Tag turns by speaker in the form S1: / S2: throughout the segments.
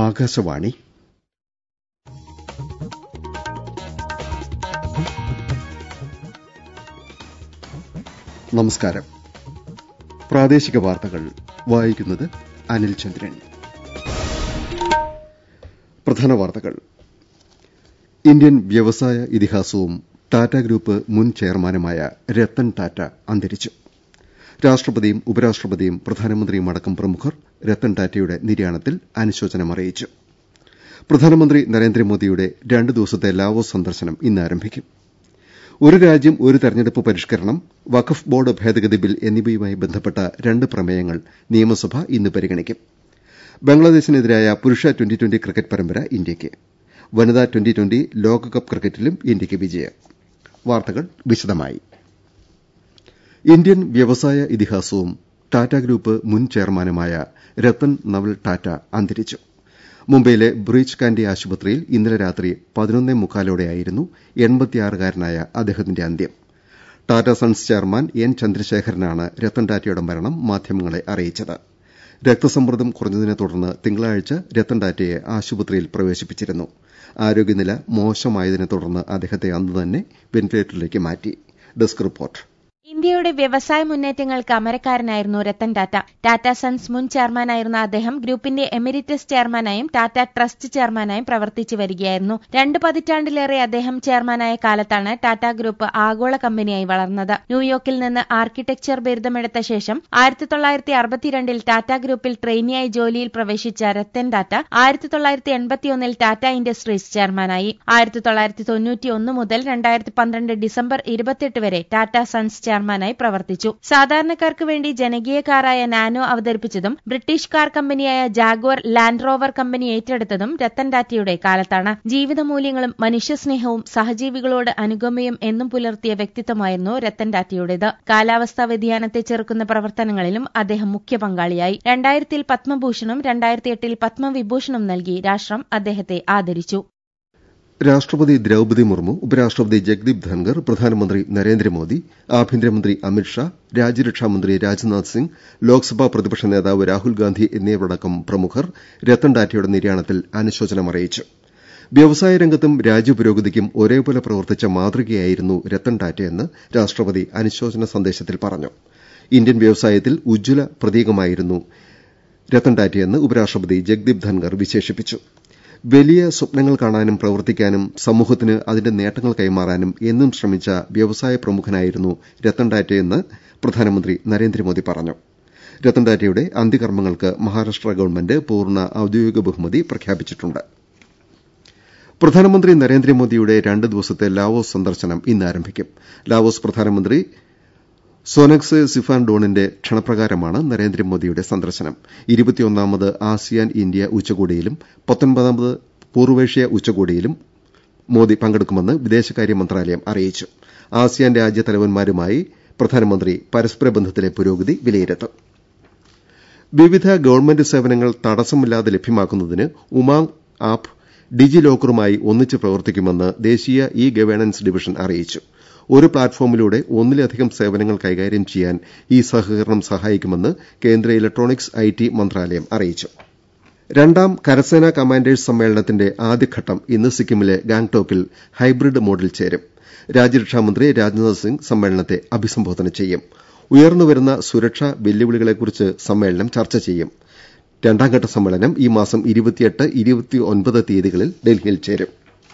S1: ആകാശവാണി നമസ്കാരം പ്രാദേശിക വാർത്തകൾ വായിക്കുന്നത് അനിൽ ചന്ദ്രൻ പ്രധാന വാർത്തകൾ ഇന്ത്യൻ വ്യവസായ ഇതിഹാസവും ടാറ്റ ഗ്രൂപ്പ് മുൻ ചെയർമാനുമായ രത്തൻ ടാറ്റ അന്തരിച്ചു രാഷ്ട്രപതിയും ഉപരാഷ്ട്രപതിയും പ്രധാനമന്ത്രിയും അടക്കം പ്രമുഖർ രത്തൻ ടാറ്റയുടെ നിര്യാണത്തിൽ അനുശോചനം അറിയിച്ചു പ്രധാനമന്ത്രി നരേന്ദ്രമോദിയുടെ രണ്ട് ദിവസത്തെ ലാവോസ് സന്ദർശനം ഇന്ന് ആരംഭിക്കും ഒരു രാജ്യം ഒരു തെരഞ്ഞെടുപ്പ് പരിഷ്കരണം വഖഫ് ബോർഡ് ഭേദഗതി ബിൽ എന്നിവയുമായി ബന്ധപ്പെട്ട രണ്ട് പ്രമേയങ്ങൾ നിയമസഭ ഇന്ന് പരിഗണിക്കും ബംഗ്ലാദേശിനെതിരായ പുരുഷ ട്വന്റി ട്വന്റി ക്രിക്കറ്റ് പരമ്പര ഇന്ത്യയ്ക്ക് വനിതാ ട്വന്റി ട്വന്റി ലോകകപ്പ് ക്രിക്കറ്റിലും ഇന്ത്യയ്ക്ക് വിജയം വാർത്തകൾ വിശദമായി ഇന്ത്യൻ വ്യവസായ ഇതിഹാസവും ടാറ്റ ഗ്രൂപ്പ് മുൻ ചെയർമാനുമായ രത്തൻ നവൽ ടാറ്റ അന്തരിച്ചു മുംബൈയിലെ ബ്രീച്ച് കാൻഡി ആശുപത്രിയിൽ ഇന്നലെ രാത്രി പതിനൊന്നേ മുക്കാലോടെയായിരുന്നു എൺപത്തിയാറുകാരനായ അദ്ദേഹത്തിന്റെ അന്ത്യം ടാറ്റ സൺസ് ചെയർമാൻ എൻ ചന്ദ്രശേഖരനാണ് രത്തൻ ടാറ്റയുടെ മരണം മാധ്യമങ്ങളെ അറിയിച്ചത് രക്തസമ്മർദ്ദം കുറഞ്ഞതിനെ തുടർന്ന് തിങ്കളാഴ്ച രത്തൻ ടാറ്റയെ ആശുപത്രിയിൽ പ്രവേശിപ്പിച്ചിരുന്നു ആരോഗ്യനില മോശമായതിനെ തുടർന്ന് അദ്ദേഹത്തെ അന്ന് തന്നെ വെന്റിലേറ്ററിലേക്ക് മാറ്റി ഡെസ്ക് റിപ്പോർട്ട്
S2: ഇന്ത്യയുടെ വ്യവസായ മുന്നേറ്റങ്ങൾക്ക് അമരക്കാരനായിരുന്നു രത്തൻ ടാറ്റ ടാറ്റ സൺസ് മുൻ ചെയർമാനായിരുന്ന അദ്ദേഹം ഗ്രൂപ്പിന്റെ എമിരിറ്റസ് ചെയർമാനായും ടാറ്റ ട്രസ്റ്റ് ചെയർമാനായും പ്രവർത്തിച്ചു വരികയായിരുന്നു രണ്ട് പതിറ്റാണ്ടിലേറെ അദ്ദേഹം ചെയർമാനായ കാലത്താണ് ടാറ്റ ഗ്രൂപ്പ് ആഗോള കമ്പനിയായി വളർന്നത് ന്യൂയോർക്കിൽ നിന്ന് ആർക്കിടെക്ചർ ബിരുദമെടുത്ത ശേഷം ആയിരത്തി തൊള്ളായിരത്തി അറുപത്തിരണ്ടിൽ ടാറ്റ ഗ്രൂപ്പിൽ ട്രെയിനിയായി ജോലിയിൽ പ്രവേശിച്ച രത്തൻ ടാറ്റ ആയിരത്തി തൊള്ളായിരത്തി എൺപത്തിയൊന്നിൽ ടാറ്റ ഇൻഡസ്ട്രീസ് ചെയർമാനായി ആയിരത്തി തൊള്ളായിരത്തി തൊണ്ണൂറ്റിയൊന്ന് മുതൽ രണ്ടായിരത്തി പന്ത്രണ്ട് ഡിസംബർ ഇരുപത്തിയെട്ട് വരെ ടാറ്റ സൺസ് ചെയർമാനായി പ്രവർത്തിച്ചു സാധാരണക്കാർക്ക് വേണ്ടി ജനകീയ കാറായ നാനോ അവതരിപ്പിച്ചതും ബ്രിട്ടീഷ് കാർ കമ്പനിയായ ജാഗ്വർ ലാൻഡ് റോവർ കമ്പനി ഏറ്റെടുത്തതും രത്തൻ ടാറ്റയുടെ കാലത്താണ് ജീവിതമൂല്യങ്ങളും മനുഷ്യസ്നേഹവും സഹജീവികളോട് അനുഗമയും എന്നും പുലർത്തിയ വ്യക്തിത്വമായിരുന്നു രത്തൻ ടാറ്റയുടേത് കാലാവസ്ഥാ വ്യതിയാനത്തെ ചെറുക്കുന്ന പ്രവർത്തനങ്ങളിലും അദ്ദേഹം മുഖ്യ പങ്കാളിയായി രണ്ടായിരത്തിൽ പത്മഭൂഷണും രണ്ടായിരത്തി എട്ടിൽ പത്മവിഭൂഷണും നൽകി രാഷ്ട്രം അദ്ദേഹത്തെ ആദരിച്ചു
S1: രാഷ്ട്രപതി ദ്രൌപതി മുർമു ഉപരാഷ്ട്രപതി ജഗ്ദീപ് ധൻകർ പ്രധാനമന്ത്രി നരേന്ദ്രമോദി ആഭ്യന്തരമന്ത്രി അമിത്ഷാ രാജ്യരക്ഷാമന്ത്രി രാജ്നാഥ് സിംഗ് ലോക്സഭാ പ്രതിപക്ഷ നേതാവ് രാഹുൽ ഗാന്ധി എന്നിവരടക്കം പ്രമുഖർ രത്തൻ ടാറ്റയുടെ നിര്യാണത്തിൽ അനുശോചനം അറിയിച്ചു വ്യവസായ രംഗത്തും രാജ്യപുരോഗതിക്കും ഒരേപോലെ പ്രവർത്തിച്ച മാതൃകയായിരുന്നു രത്തൻ ടാറ്റയെന്ന് രാഷ്ട്രപതി അനുശോചന സന്ദേശത്തിൽ പറഞ്ഞു ഇന്ത്യൻ വ്യവസായത്തിൽ ഉജ്ജ്വല പ്രതീകമായിരുന്നു രത്തൻ ടാറ്റയെന്ന് ഉപരാഷ്ട്രപതി ജഗ്ദീപ് ധൻകർ വിശേഷിപ്പിച്ചു വലിയ സ്വപ്നങ്ങൾ കാണാനും പ്രവർത്തിക്കാനും സമൂഹത്തിന് അതിന്റെ നേട്ടങ്ങൾ കൈമാറാനും എന്നും ശ്രമിച്ച വ്യവസായ പ്രമുഖനായിരുന്നു രത്തൻ ടാറ്റയെന്ന് പ്രധാനമന്ത്രി നരേന്ദ്രമോദി പറഞ്ഞു രത്തൻ ടാറ്റയുടെ അന്ത്യകർമ്മങ്ങൾക്ക് മഹാരാഷ്ട്ര ഗവൺമെന്റ് പൂർണ്ണ ഔദ്യോഗിക ബഹുമതി പ്രഖ്യാപിച്ചിട്ടുണ്ട് പ്രധാനമന്ത്രി നരേന്ദ്രമോദിയുടെ രണ്ട് ദിവസത്തെ ലാവോസ് സന്ദർശനം ഇന്ന് ആരംഭിക്കും ലാവോസ് പ്രധാനമന്ത്രി സോനക്സെ സിഫാൻഡോണിന്റെ ക്ഷണപ്രകാരമാണ് നരേന്ദ്രമോദിയുടെ സന്ദർശനം ഇരുപത്തിയൊന്നാമത് ആസിയാൻ ഇന്ത്യ ഉച്ചകോടിയിലും പത്തൊൻപതാമത് പൂർവേഷ്യ ഉച്ചകോടിയിലും മോദി പങ്കെടുക്കുമെന്ന് വിദേശകാര്യ മന്ത്രാലയം അറിയിച്ചു ആസിയാൻ രാജ്യ തലവന്മാരുമായി പ്രധാനമന്ത്രി പരസ്പര ബന്ധത്തിലെ പുരോഗതി വിലയിരുത്തും വിവിധ ഗവൺമെന്റ് സേവനങ്ങൾ തടസ്സമില്ലാതെ ലഭ്യമാക്കുന്നതിന് ഉമാങ് ആപ്പ് ഡിജി ലോക്കറുമായി ഒന്നിച്ച് പ്രവർത്തിക്കുമെന്ന് ദേശീയ ഇ ഗവേണൻസ് ഡിവിഷൻ അറിയിച്ചു ഒരു പ്ലാറ്റ്ഫോമിലൂടെ ഒന്നിലധികം സേവനങ്ങൾ കൈകാര്യം ചെയ്യാൻ ഈ സഹകരണം സഹായിക്കുമെന്ന് കേന്ദ്ര ഇലക്ട്രോണിക്സ് ഐ ടി മന്ത്രാലയം അറിയിച്ചു രണ്ടാം കരസേനാ കമാൻഡേഴ്സ് സമ്മേളനത്തിന്റെ ആദ്യഘട്ടം ഇന്ന് സിക്കിമിലെ ഗാംഗ്ടോക്കിൽ ഹൈബ്രിഡ് മോഡിൽ ചേരും രാജ്യരക്ഷാമന്ത്രി രാജ്നാഥ് സിംഗ് സമ്മേളനത്തെ അഭിസംബോധന ചെയ്യും ഉയർന്നുവരുന്ന സുരക്ഷാ വെല്ലുവിളികളെക്കുറിച്ച് സമ്മേളനം ചർച്ച ചെയ്യും രണ്ടാംഘട്ട സമ്മേളനം ഈ മാസം ഇരുപത്തിയെട്ട് ഇരുപത്തിയൊൻപത് തീയതികളിൽ ഡൽഹിയിൽ ചേരും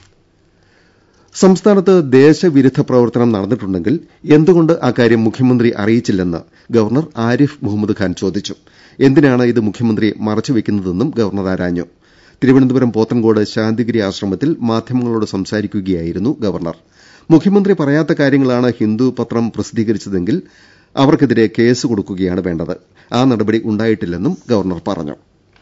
S1: സംസ്ഥാനത്ത് ദേശവിരുദ്ധ പ്രവർത്തനം നടന്നിട്ടുണ്ടെങ്കിൽ എന്തുകൊണ്ട് അക്കാര്യം മുഖ്യമന്ത്രി അറിയിച്ചില്ലെന്ന് ഗവർണർ ആരിഫ് മുഹമ്മദ് ഖാൻ ചോദിച്ചു എന്തിനാണ് ഇത് മുഖ്യമന്ത്രി മറച്ചുവെക്കുന്നതെന്നും ഗവർണർ ആരാഞ്ഞു തിരുവനന്തപുരം പോത്തൻകോട് ശാന്തിഗിരി ആശ്രമത്തിൽ മാധ്യമങ്ങളോട് സംസാരിക്കുകയായിരുന്നു ഗവർണർ മുഖ്യമന്ത്രി പറയാത്ത കാര്യങ്ങളാണ് ഹിന്ദു പത്രം പ്രസിദ്ധീകരിച്ചതെങ്കിൽ അവർക്കെതിരെ കേസ് കൊടുക്കുകയാണ് വേണ്ടത് ആ നടപടി ഉണ്ടായിട്ടില്ലെന്നും ഗവർണർ പറഞ്ഞു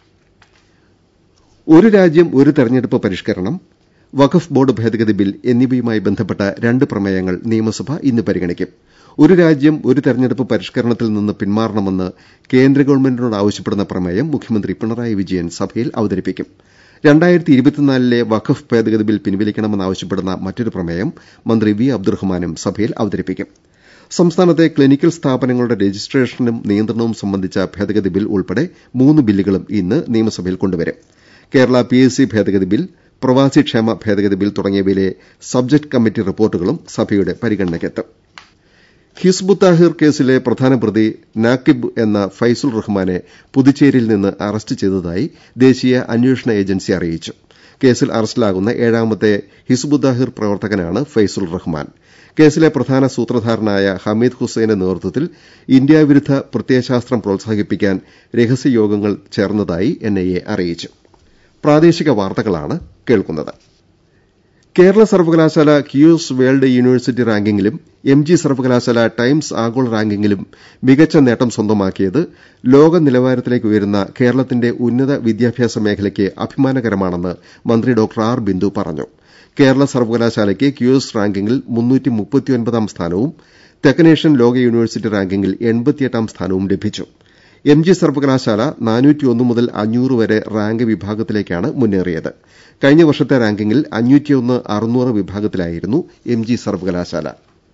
S1: ഒരു രാജ്യം ഒരു തെരഞ്ഞെടുപ്പ് പരിഷ്കരണം വഖഫ് ബോർഡ് ഭേദഗതി ബിൽ എന്നിവയുമായി ബന്ധപ്പെട്ട രണ്ട് പ്രമേയങ്ങൾ നിയമസഭ ഇന്ന് പരിഗണിക്കും ഒരു രാജ്യം ഒരു തെരഞ്ഞെടുപ്പ് പരിഷ്കരണത്തിൽ നിന്ന് പിന്മാറണമെന്ന് കേന്ദ്ര ഗവൺമെന്റിനോട് ആവശ്യപ്പെടുന്ന പ്രമേയം മുഖ്യമന്ത്രി പിണറായി വിജയൻ സഭയിൽ അവതരിപ്പിക്കും ലെ വഖഫ് ഭേദഗതി ബിൽ പിൻവലിക്കണമെന്നാവശ്യപ്പെടുന്ന മറ്റൊരു പ്രമേയം മന്ത്രി വി അബ്ദുറഹ്മാനും സഭയിൽ അവതരിപ്പിക്കും സംസ്ഥാനത്തെ ക്ലിനിക്കൽ സ്ഥാപനങ്ങളുടെ രജിസ്ട്രേഷനും നിയന്ത്രണവും സംബന്ധിച്ച ഭേദഗതി ബിൽ ഉൾപ്പെടെ മൂന്ന് ബില്ലുകളും ഇന്ന് നിയമസഭയിൽ കൊണ്ടുവരും കേരള പി എസ് സി ഭേദഗതി ബിൽ പ്രവാസി ക്ഷേമ ഭേദഗതി ബിൽ തുടങ്ങിയവയിലെ സബ്ജക്ട് കമ്മിറ്റി റിപ്പോർട്ടുകളും സഭയുടെ പരിഗണനയ്ക്കെത്തും ഹിസ്ബു താഹിർ കേസിലെ പ്രധാന പ്രതി നാക്കിബ് എന്ന ഫൈസുൽ റഹ്മാനെ പുതുച്ചേരിയിൽ നിന്ന് അറസ്റ്റ് ചെയ്തതായി ദേശീയ അന്വേഷണ ഏജൻസി അറിയിച്ചു കേസിൽ അറസ്റ്റിലാകുന്ന ഏഴാമത്തെ ഹിസ്ബുദ്ദാഹിർ പ്രവർത്തകനാണ് ഫൈസുൽ റഹ്മാൻ കേസിലെ പ്രധാന സൂത്രധാരനായ ഹമീദ് ഹുസൈന്റെ നേതൃത്വത്തിൽ ഇന്ത്യാവിരുദ്ധ പ്രത്യയശാസ്ത്രം പ്രോത്സാഹിപ്പിക്കാൻ രഹസ്യയോഗങ്ങൾ ചേർന്നതായി എൻഐഎ അറിയിച്ചു പ്രാദേശിക വാർത്തകളാണ് കേൾക്കുന്നത് കേരള സർവകലാശാല ക്യൂസ് വേൾഡ് യൂണിവേഴ്സിറ്റി റാങ്കിങ്ങിലും എം ജി സർവകലാശാല ടൈംസ് ആഗോള റാങ്കിങ്ങിലും മികച്ച നേട്ടം സ്വന്തമാക്കിയത് ലോക നിലവാരത്തിലേക്ക് ഉയരുന്ന കേരളത്തിന്റെ ഉന്നത വിദ്യാഭ്യാസ മേഖലയ്ക്ക് അഭിമാനകരമാണെന്ന് മന്ത്രി ഡോക്ടർ ആർ ബിന്ദു പറഞ്ഞു കേരള സർവകലാശാലയ്ക്ക് ക്യൂഎസ് റാങ്കിങ്ങിൽ മുന്നൂറ്റിമുപ്പത്തിയൊൻപതാം സ്ഥാനവും തെക്കനേഷ്യൻ ലോക യൂണിവേഴ്സിറ്റി റാങ്കിങ്ങിൽ എൺപത്തിയെട്ടാം സ്ഥാനവും ലഭിച്ചു എം ജി സർവകലാശാല നാനൂറ്റിയൊന്ന് മുതൽ അഞ്ഞൂറ് വരെ റാങ്ക് വിഭാഗത്തിലേക്കാണ് മുന്നേറിയത് കഴിഞ്ഞ വർഷത്തെ റാങ്കിങ്ങിൽ അഞ്ഞൂറ്റിയൊന്ന് അറുന്നൂറ് വിഭാഗത്തിലായിരുന്നു എം ജി സർവകലാശാല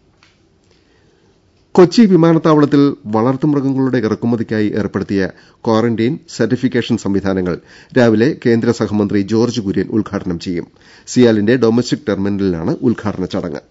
S1: കൊച്ചി വിമാനത്താവളത്തിൽ വളർത്തുമൃഗങ്ങളുടെ ഇറക്കുമതിക്കായി ഏർപ്പെടുത്തിയ ക്വാറന്റൈൻ സർട്ടിഫിക്കേഷൻ സംവിധാനങ്ങൾ രാവിലെ കേന്ദ്ര സഹമന്ത്രി ജോർജ് കുര്യൻ ഉദ്ഘാടനം ചെയ്യും സിയാലിന്റെ ഡൊമസ്റ്റിക് ടെർമിനലിലാണ് ഉദ്ഘാടന ചടങ്ങ്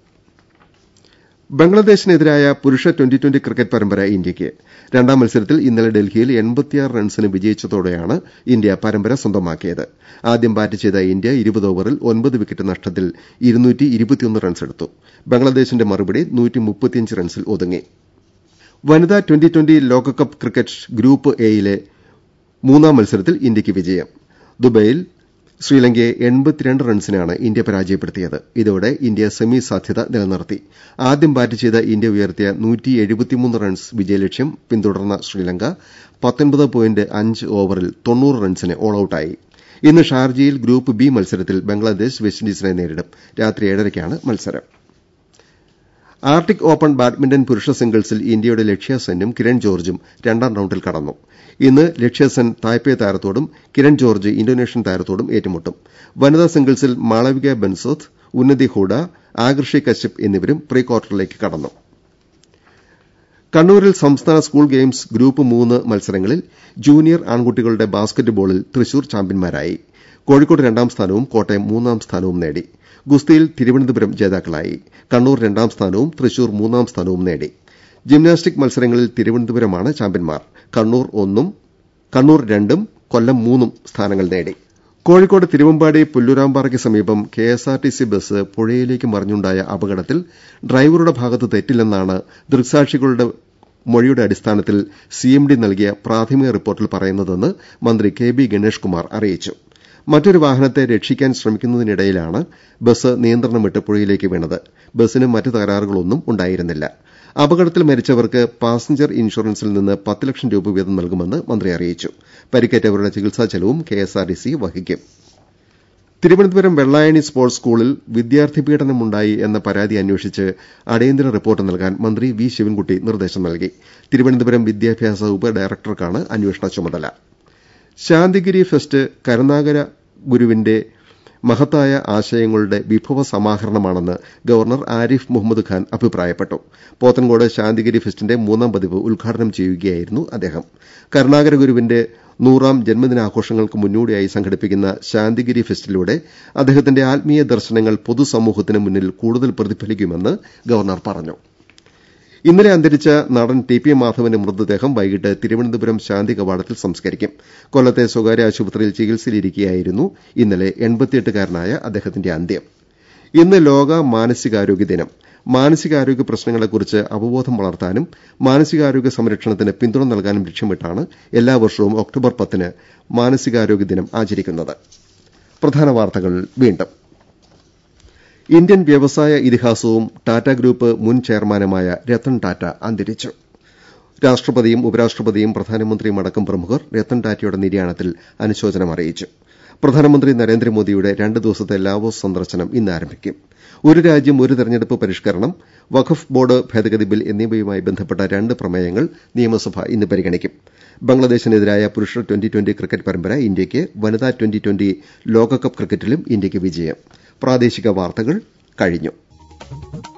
S1: ബംഗ്ലാദേശിനെതിരായ പുരുഷ ട്വന്റി ട്വന്റി ക്രിക്കറ്റ് പരമ്പര ഇന്ത്യയ്ക്ക് രണ്ടാം മത്സരത്തിൽ ഇന്നലെ ഡൽഹിയിൽ എൺപത്തിയാറ് റൺസിന് വിജയിച്ചതോടെയാണ് ഇന്ത്യ പരമ്പര സ്വന്തമാക്കിയത് ആദ്യം ബാറ്റ് ചെയ്ത ഇന്ത്യ ഇരുപത് ഓവറിൽ ഒൻപത് വിക്കറ്റ് നഷ്ടത്തിൽ റൺസെടുത്തു ബംഗ്ലാദേശിന്റെ മറുപടി റൺസിൽ ഒതുങ്ങി വനിതാ ട്വന്റി ട്വന്റി ലോകകപ്പ് ക്രിക്കറ്റ് ഗ്രൂപ്പ് എയിലെ മൂന്നാം മത്സരത്തിൽ ഇന്ത്യയ്ക്ക് വിജയം ദുബൈയിൽ ശ്രീലങ്കയെ എൺപത്തിരണ്ട് റൺസിനാണ് ഇന്ത്യ പരാജയപ്പെടുത്തിയത് ഇതോടെ ഇന്ത്യ സെമി സാധ്യത നിലനിർത്തി ആദ്യം ബാറ്റ് ചെയ്ത ഇന്ത്യ ഉയർത്തിയ റൺസ് വിജയലക്ഷ്യം പിന്തുടർന്ന ശ്രീലങ്ക പത്തൊൻപത് പോയിന്റ് അഞ്ച് ഓവറിൽ തൊണ്ണൂറ് റൺസിന് ഓൾ ഔട്ടായി ഇന്ന് ഷാർജയിൽ ഗ്രൂപ്പ് ബി മത്സരത്തിൽ ബംഗ്ലാദേശ് വെസ്റ്റിൻഡീസിനെ നേരിടും രാത്രി ഏഴരയ്ക്കാണ് മത്സരം ആർട്ടിക് ഓപ്പൺ ബാഡ്മിന്റൺ പുരുഷ സിംഗിൾസിൽ ഇന്ത്യയുടെ ലക്ഷ്യ സെന്നും കിരൺ ജോർജും രണ്ടാം റൌണ്ടിൽ കടന്നു ഇന്ന് ലക്ഷ്യസെൻ തായ്പേ താരത്തോടും കിരൺ ജോർജ് ഇന്തോനേഷ്യൻ താരത്തോടും ഏറ്റുമുട്ടും വനിതാ സിംഗിൾസിൽ മാളവിക ബെൻസോത്ത് ഉന്നതി ഹൂഡ ആകർഷി കശ്യപ് എന്നിവരും പ്രീ ക്വാർട്ടറിലേക്ക് കടന്നു കണ്ണൂരിൽ സംസ്ഥാന സ്കൂൾ ഗെയിംസ് ഗ്രൂപ്പ് മൂന്ന് മത്സരങ്ങളിൽ ജൂനിയർ ആൺകുട്ടികളുടെ ബാസ്ക്കറ്റ് ബോളിൽ തൃശൂർ ചാമ്പ്യന്മാരായി കോഴിക്കോട് രണ്ടാം സ്ഥാനവും കോട്ടയം മൂന്നാം സ്ഥാനവും നേടി ഗുസ്തിയിൽ തിരുവനന്തപുരം ജേതാക്കളായി കണ്ണൂർ രണ്ടാം സ്ഥാനവും തൃശൂർ മൂന്നാം സ്ഥാനവും നേടി ജിംനാസ്റ്റിക് മത്സരങ്ങളിൽ തിരുവനന്തപുരമാണ് ചാമ്പ്യന്മാർ കണ്ണൂർ ഒന്നും കണ്ണൂർ രണ്ടും കൊല്ലം മൂന്നും സ്ഥാനങ്ങൾ നേടി കോഴിക്കോട് തിരുവമ്പാടി പുല്ലൂരാമ്പാറയ്ക്ക് സമീപം കെഎസ്ആർടിസി ബസ് പുഴയിലേക്ക് മറിഞ്ഞുണ്ടായ അപകടത്തിൽ ഡ്രൈവറുടെ ഭാഗത്ത് തെറ്റില്ലെന്നാണ് ദൃക്സാക്ഷികളുടെ മൊഴിയുടെ അടിസ്ഥാനത്തിൽ സിഎംഡി നൽകിയ പ്രാഥമിക റിപ്പോർട്ടിൽ പറയുന്നതെന്ന് മന്ത്രി കെ ബി ഗണേഷ് കുമാർ അറിയിച്ചു മറ്റൊരു വാഹനത്തെ രക്ഷിക്കാൻ ശ്രമിക്കുന്നതിനിടയിലാണ് ബസ് നിയന്ത്രണം വിട്ട് പുഴയിലേക്ക് വീണത് ബസിന് മറ്റ് തകരാറുകളൊന്നും ഉണ്ടായിരുന്നില്ല അപകടത്തിൽ മരിച്ചവർക്ക് പാസഞ്ചർ ഇൻഷുറൻസിൽ നിന്ന് പത്ത് ലക്ഷം രൂപ വീതം നൽകുമെന്ന് മന്ത്രി അറിയിച്ചു പരിക്കേറ്റവരുടെ ചികിത്സാ ചെലവും കെഎസ്ആർടിസി വഹിക്കും തിരുവനന്തപുരം വെള്ളായണി സ്പോർട്സ് സ്കൂളിൽ വിദ്യാർത്ഥി പീഡനമുണ്ടായി എന്ന പരാതി അന്വേഷിച്ച് അടിയന്തര റിപ്പോർട്ട് നൽകാൻ മന്ത്രി വി ശിവൻകുട്ടി നിർദ്ദേശം നൽകി തിരുവനന്തപുരം വിദ്യാഭ്യാസ ഉപഡയറക്ടർക്കാണ് അന്വേഷണ ചുമതല ശാന്തിഗിരി ഫെസ്റ്റ് കരുനാഗര ഗുരുവിന്റെ മഹത്തായ ആശയങ്ങളുടെ വിഭവ സമാഹരണമാണെന്ന് ഗവർണർ ആരിഫ് മുഹമ്മദ് ഖാൻ അഭിപ്രായപ്പെട്ടു പോത്തൻകോട് ശാന്തിഗിരി ഫെസ്റ്റിന്റെ മൂന്നാം പതിപ്പ് ഉദ്ഘാടനം ചെയ്യുകയായിരുന്നു അദ്ദേഹം കരുണാകര ഗുരുവിന്റെ നൂറാം ജന്മദിനാഘോഷങ്ങൾക്ക് മുന്നോടിയായി സംഘടിപ്പിക്കുന്ന ശാന്തിഗിരി ഫെസ്റ്റിലൂടെ അദ്ദേഹത്തിന്റെ ആത്മീയ ദർശനങ്ങൾ പൊതുസമൂഹത്തിന് മുന്നിൽ കൂടുതൽ പ്രതിഫലിക്കുമെന്ന് ഗവർണർ പറഞ്ഞു ഇന്നലെ അന്തരിച്ച നടൻ ടി പി മാധവന്റെ മൃതദേഹം വൈകിട്ട് തിരുവനന്തപുരം ശാന്തി കവാടത്തിൽ സംസ്കരിക്കും കൊല്ലത്തെ സ്വകാര്യ ആശുപത്രിയിൽ ചികിത്സയിലിരിക്കെയായിരുന്നു ഇന്നലെ എൺപത്തിയെട്ടുകാരനായ അദ്ദേഹത്തിന്റെ അന്ത്യം ഇന്ന് ലോക മാനസികാരോഗ്യ ദിനം മാനസികാരോഗ്യ പ്രശ്നങ്ങളെക്കുറിച്ച് അവബോധം വളർത്താനും മാനസികാരോഗ്യ സംരക്ഷണത്തിന് പിന്തുണ നൽകാനും ലക്ഷ്യമിട്ടാണ് എല്ലാ വർഷവും ഒക്ടോബർ പത്തിന് മാനസികാരോഗ്യ ദിനം ആചരിക്കുന്നത് പ്രധാന വാർത്തകൾ വീണ്ടും ഇന്ത്യൻ വ്യവസായ ഇതിഹാസവും ടാറ്റ ഗ്രൂപ്പ് മുൻ ചെയർമാനുമായ രത്തൻ ടാറ്റ അന്തരിച്ചു രാഷ്ട്രപതിയും ഉപരാഷ്ട്രപതിയും പ്രധാനമന്ത്രിയും അടക്കം പ്രമുഖർ രത്തൻ ടാറ്റയുടെ നിര്യാണത്തിൽ അനുശോചനം അറിയിച്ചു പ്രധാനമന്ത്രി നരേന്ദ്രമോദിയുടെ രണ്ട് ദിവസത്തെ ലാവോസ് സന്ദർശനം ഇന്ന് ആരംഭിക്കും ഒരു രാജ്യം ഒരു തെരഞ്ഞെടുപ്പ് പരിഷ്കരണം വഖഫ് ബോർഡ് ഭേദഗതി ബിൽ എന്നിവയുമായി ബന്ധപ്പെട്ട രണ്ട് പ്രമേയങ്ങൾ നിയമസഭ ഇന്ന് പരിഗണിക്കും ബംഗ്ലാദേശിനെതിരായ പുരുഷ ട്വന്റി ട്വന്റി ക്രിക്കറ്റ് പരമ്പര ഇന്ത്യയ്ക്ക് വനിതാ ട്വന്റി ട്വന്റി ലോകകപ്പ് ക്രിക്കറ്റിലും ഇന്ത്യയ്ക്ക് വിജയം പ്രാദേശിക വാർത്തകൾ കഴിഞ്ഞു